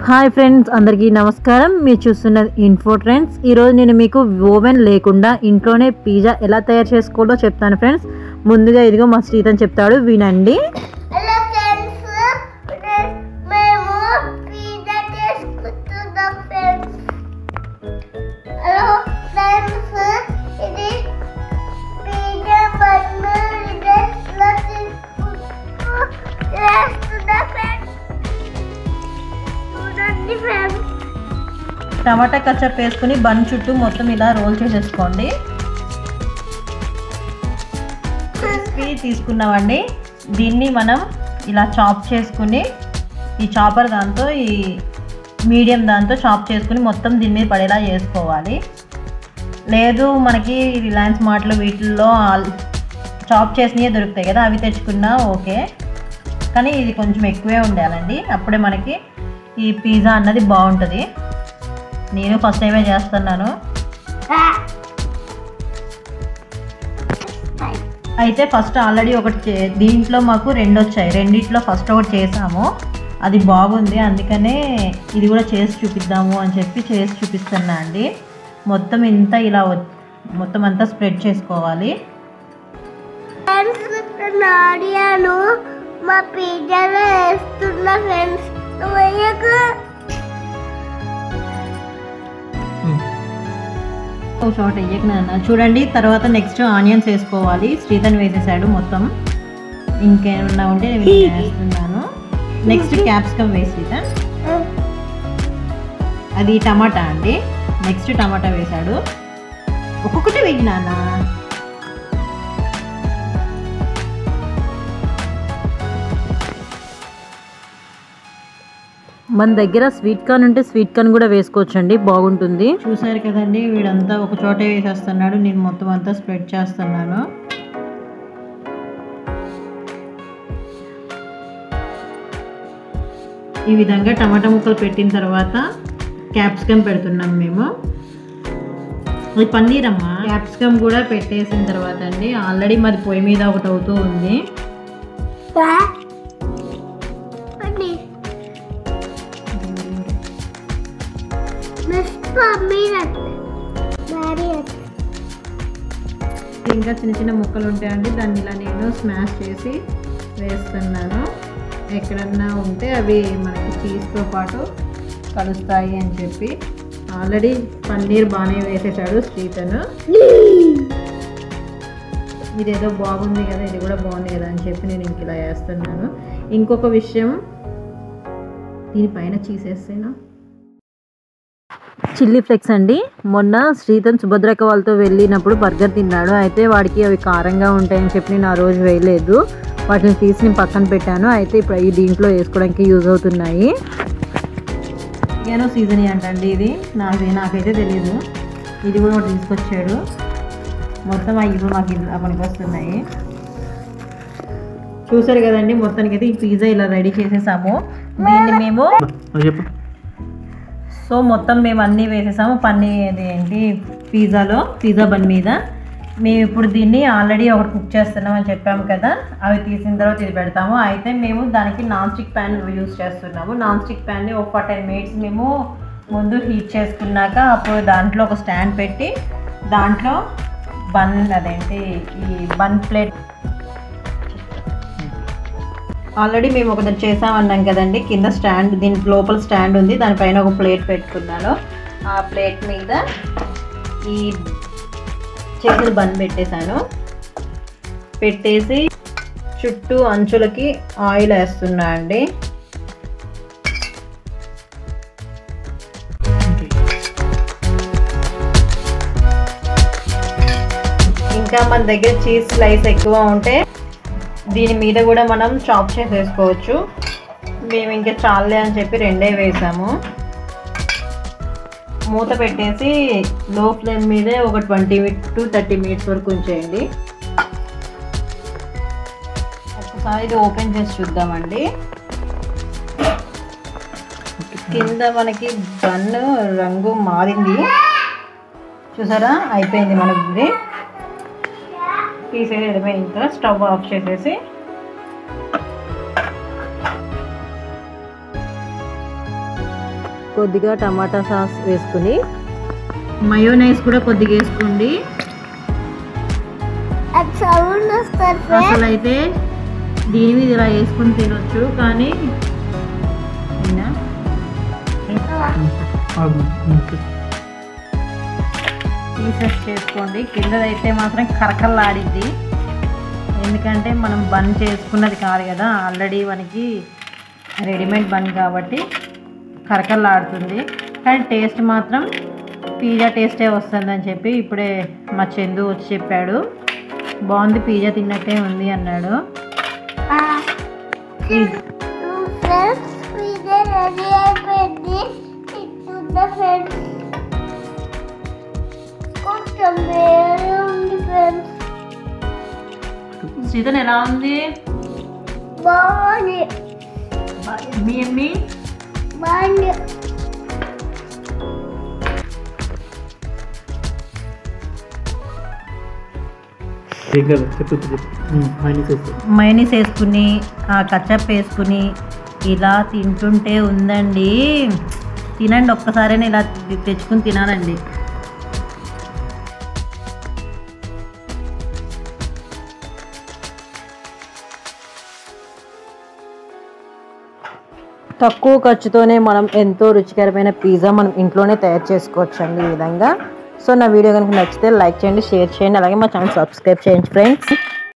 hi friends అందరికీ నమస్కారం మీరు చూస్తున్నది ఇన్ఫో ట్రెండ్స్ ఈరోజు నేను మీకు ఓవెన్ లేకుండా ఇంట్లోనే పిజ్జా ఎలా తయారు చేసుకోవాలో చెప్తాను ఫ్రెండ్స్ ముందుగా ఇదిగో మా శ్రీతన్ చెప్తాడు వినండి హలో ఫ్రెండ్స్ మేము పిజ్జా చేసుకుంటున్నాం ఫ్రెండ్స్ హలో ఫ్రెండ్స్ ఇది పిజ్జా బన్ను ఇది ఎట్లా తీసుకుంటూ చేస్తున్నా ఫ్రెండ్స్ చూడండి ఫ్రెండ్స్ టమాటా కచ్చప్ వేసుకుని బన్ చుట్టూ మొత్తం ఇలా రోల్ చేసేసుకోండి క్రిస్పీ తీసుకున్నామండి దీన్ని మనం ఇలా చాప్ చేసుకుని ఈ చాపర్ దాంతో ఈ మీడియం దాంతో చాప్ చేసుకుని మొత్తం దీని మీద పడేలా చేసుకోవాలి లేదు మనకి రిలయన్స్ మార్ట్లో వీటిల్లో చాప్ చేసినవి దొరుకుతాయి కదా అవి తెచ్చుకున్నా ఓకే కానీ ఇది కొంచెం ఎక్కువే ఉండాలండి అప్పుడే మనకి ఈ పిజ్జా అన్నది బాగుంటుంది నేను ఫస్ట్ టైమే చేస్తున్నాను అయితే ఫస్ట్ ఆల్రెడీ ఒకటి చే- దీంట్లో మాకు రెండు వచ్చాయి రెండిట్లో ఫస్ట్ ఒకటి చేసాము అది బాగుంది అందుకనే ఇది కూడా చేసి చూపిద్దాము అని చెప్పి చేసి చూపిస్తున్నా అండి మొత్తం ఇంత ఇలా వ- మొత్తం అంతా స్ప్రెడ్ చేసుకోవాలి ఫ్రెండ్స్ నేను ఆడియాను మా పిజ్జాలో వేస్తున్నా ఫ్రెండ్స్ నువ్వు వేయకు ఒక చోట వేయకు నాన్న చూడండి తర్వాత నెక్స్ట్ ఆనియన్స్ వేసుకోవాలి శ్రీధన్ వేసేసాడు మొత్తం ఇంకేమన్నా ఉంటే నేను వేస్తున్నాను నెక్స్ట్ క్యాప్సికమ్ వేసి శ్రీధన్ అది టమాటా అండి నెక్స్ట్ టమాటా వేశాడు ఒక్కొక్కటి వేయి నాన్న మన దగ్గర స్వీట్ కార్న్ ఉంటే స్వీట్ కార్న్ కూడా వేసుకోవచ్చండి బాగుంటుంది చూసారు కదండి వీడంతా ఒక చోట వేసేస్తున్నాడు నేను మొత్తం అంతా స్ప్రెడ్ చేస్తున్నాను ఈ విధంగా టమాటా ముక్కలు పెట్టిన తర్వాత క్యాప్సికమ్ పెడుతున్నాం మేము అది పన్నీర్ అమ్మా క్యాప్సికమ్ కూడా పెట్టేసిన తర్వాత అండి ఆల్రెడీ మాది పొయ్యి మీద ఒకటి అవుతూ ఉంది అండి మిస్ పమ్మీనట్ మ్యారియట్ ఇంకా చిన్న చిన్న ముక్కలు ఉంటాయండి దాన్ని ఇలా నేను స్మాష్ చేసి వేస్తున్నాను ఎక్కడన్నా ఉంటే అవి మనకి చీజ్తో పాటు కలుస్తాయి అని చెప్పి ఆల్రెడీ పన్నీర్ బాగానే వేసేసాడు శ్రీతను ఇదేదో బాగుంది కదా ఇది కూడా బాగుంది కదా అని చెప్పి నేను ఇంక ఇలా వేస్తున్నాను ఇంకొక విషయం దీనిపైన చీజ్ వేస్తేనా చిల్లీ ఫ్లేక్స్ అండి మొన్న శ్రీతన్ సుభద్రక వాళ్ళతో వెళ్ళినప్పుడు బర్గర్ తిన్నాడు అయితే వాడికి అవి కారంగా ఉంటాయని చెప్పి నేను ఆ రోజు వేయలేదు వాటిని తీసి నేను పక్కన పెట్టాను అయితే ఇప్పుడు అవి దీంట్లో వేసుకోవడానికి యూజ్ అవుతున్నాయి ఏనో సీజన్ అంటండి ఇది నాకు నాకైతే తెలియదు ఇది కూడా ఒకటి తీసుకొచ్చాడు మొత్తం అవి ఇప్పుడు మాకు ఇలా పనికి వస్తున్నాయి చూసారు కదండి మొత్తానికి అయితే ఈ పిజ్జా ఇలా రెడీ చేసేసాము దీన్ని మేము చెప్పు సో మొత్తం మేము అన్నీ వేసేసాము పన్నీర్ ఏంటి పిజ్జాలో పిజ్జా బన్ మీద మేము ఇప్పుడు దీన్ని ఆల్రెడీ ఒకటి కుక్ చేస్తున్నాం అని చెప్పాము కదా అవి తీసిన తర్వాత ఇది పెడతాము అయితే మేము దానికి నాన్ స్టిక్ ప్యాన్ యూస్ చేస్తున్నాము నాన్ స్టిక్ ప్యాన్ని ఒక టెన్ మినిట్స్ మేము ముందు హీట్ చేసుకున్నాక అప్పుడు దాంట్లో ఒక స్టాండ్ పెట్టి దాంట్లో బన్ అదేంటి ఈ బన్ ప్లేట్ ఆల్రెడీ మేము ఒకటి చేసామన్నాం కదండి కింద స్టాండ్ దీని లోపల స్టాండ్ ఉంది దానిపైన ఒక ప్లేట్ పెట్టుకున్నాను ఆ ప్లేట్ మీద ఈ చేసిన బన్ పెట్టేశాను పెట్టేసి చుట్టూ అంచులకి ఆయిల్ వేస్తున్నా అండి ఇంకా మన దగ్గర చీజ్ స్లైస్ ఎక్కువ ఉంటే దీని మీద కూడా మనం చాప్ చేసేసుకోవచ్చు మేము ఇంకా చాలే అని చెప్పి రెండే వేసాము మూత పెట్టేసి లో ఫ్లేమ్ మీదే ఒక ట్వంటీ టు థర్టీ మినిట్స్ వరకు ఉంచేయండి ఒకసారి ఇది ఓపెన్ చేసి చూద్దామండి కింద మనకి బన్ రంగు మారింది చూసారా అయిపోయింది మనకి తీసేయడమే ఇంకా స్టవ్ ఆఫ్ చేసేసి కొద్దిగా టమాటా సాస్ వేసుకుని మయోనైస్ కూడా కొద్దిగా వేసుకోండి అది సౌండ్ వస్తుంది అసలు ఫ్రెండ్స్ అయితే దీని మీద ఇలా వేసుకుని తినొచ్చు కానీ అయినా పీసెస్ చేసుకోండి కిందదైతే మాత్రం కరకల్లాడిద్ది ఎందుకంటే మనం బన్ చేసుకున్నది కాదు కదా ఆల్రెడీ మనకి రెడీమేడ్ బన్ కాబట్టి కరకల్లాడుతుంది కానీ టేస్ట్ మాత్రం పిజ్జా టేస్టే వస్తుందని చెప్పి ఇప్పుడే మా చందు వచ్చి చెప్పాడు బాగుంది పిజ్జా తిన్నట్టే ఉంది అన్నాడు ఈ- ఫ్రెండ్స్ ఇదే రెడీ అయిపోయింది ఇస్తున్న ఫ్రెండ్స్ కొంచెం వేరే ఉంది ఫ్రెండ్స్ సీతన్ ఎలా ఉంది బాగుంది మీ ఎమ్మి బాగుంది ఏం కాదు చెప్పు చెప్పు మైనస్ వేస్తే మైనీస్ వేసుకుని ఆ కచ్చప్ వేసుకుని ఇలా తింటుంటే ఉందండి తినండి ఒక్కసారైనా ఇలా తె- తెచ్చుకుని తినాలండి తక్కువ ఖర్చుతోనే మనం ఎంతో రుచికరమైన పిజ్జా మనం ఇంట్లోనే తయారు చేసుకోవచ్చు అండి ఈ విధంగా సో నా వీడియో కనుక నచ్చితే లైక్ చేయండి షేర్ చేయండి అలాగే మా ఛానల్ సబ్స్క్రైబ్ చేయండి ఫ్రెండ్స్